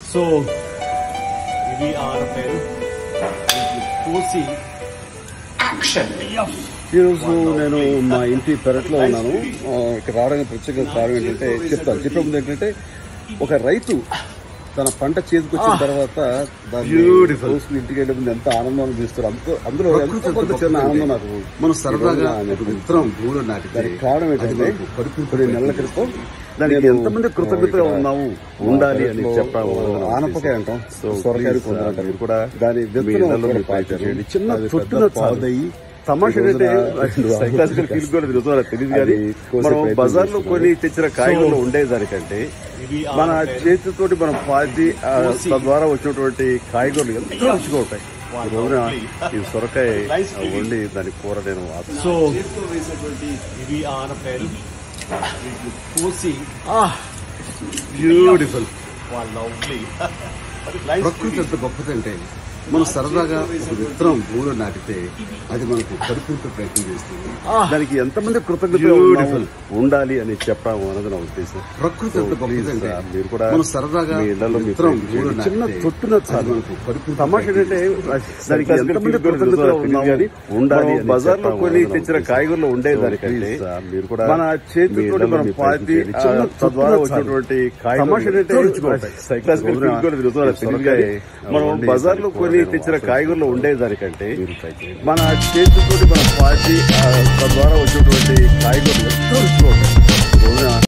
So ఇవి ఆనపేరు కోసి ఈరోజు నేను మా ఇంటి పెరట్లో ఉన్నాను ఆ, ఇక్కడ రావడానికి ప్రత్యేక కారణం ఏంటంటే చెప్తాను చెప్పే ముందు ఏంటంటే ఒక రైతు తన పంట చేతికొచ్చిన తర్వాత దాన్ని Beautiful. కోసుకుని ఇంటికి వెళ్ళే ముందు ఎంత ఆనందం అనిపిస్తారు అందులో అందులో ఎంతో కొంత చిన్న ఆనందం నాకు మనం సరదాగా ఈరోజు ఒక నాకు విత్తనం భూమిలో నాటితే దానికి కారణం ఏంటంటే కొన్ని నెలల క్రితం దానికి నేను, ఎంతమంది కృతజ్ఞతగా ఇక్కడ ఉన్నాము మా ఉండాలి అని పెరట్లో చెప్పాము ఆనపకాయ అంటాం సో సొరకాయ please, కొందరు అంటారు. మీరు కూడా దాని మీ విత్తనం ఇళ్ళలో కూడా మీరు పాతారు. చేయండి. చిన్న అది తొట్టున పెద్ద చాలు. పాదయ్యి తమాషా ఈ రోజున ఏంటంటే రెండు సైకలాజికల్ ఆకులు ఫీల్ కూడా తెలుసు నాకు తెలియదు కానీ అది కోసే మనం ప్రయత్నం బజార్లో చేస్తున్నాం. కొని తెచ్చిన కాయగూరలు ఉండేదానికంటే మన చేతితోటి మనం పాతి ఆ, తద్వారా వచ్చినటువంటి కాయగూరలు ఎంతో రుచిగా ఉంటాయి ఈ రోజున ఈ సొరకాయ వండి దాని కూర నేను సో ఇవి ఆనపేరు కోసి బ్యూటిఫుల్ ప్రకృతి ఎంత గొప్పదంటే మనం సరదాగా ఒక విత్తనం భూమిలో నాటితే అది మనకు పరిపూర్తి ప్రయత్నం చేస్తుంది దానికి ఎంతమంది కృతజ్ఞతగా ఉన్నాము ఉండాలి అని చెప్పాము అన్నది నా ఉద్దేశం ప్రకృతి ఎంత So, please, గొప్పదంటే uh, మీరు కూడా మనం సరదాగా మీ ఇళ్లలో ఒక మీ విత్తనం ప్రయత్నం భూమిలో చేయండి. చిన్న నాటితే తొట్టున అది చాలు మనకు పరిపూర్తి తమాషా ఏంటంటే దానికి ఎంతమంది కృతజ్ఞతగా ఉన్నాము ఉండాలి బజార్లో కొని తెచ్చిన కాయగూరలు ఉండేదానికంటే మీరు కూడా మన చేతితోటి మనం పాతి ఆ, తద్వారా వచ్చినటువంటి తమాషా ఏంటంటే సైకలాజికల్ ఫీల్ కూడా తెలుసు నాకు తెలియదు కానీ మనం బజార్లో కొని తెచ్చిన కాయగూరలు ఉండేదానికంటే మన చేతితోటి మనం పాతి ఆ, తద్వారా వచ్చినటువంటి కాయగూరలు ఎంతో రుచిగా ఉంటాయి ఈ రోజున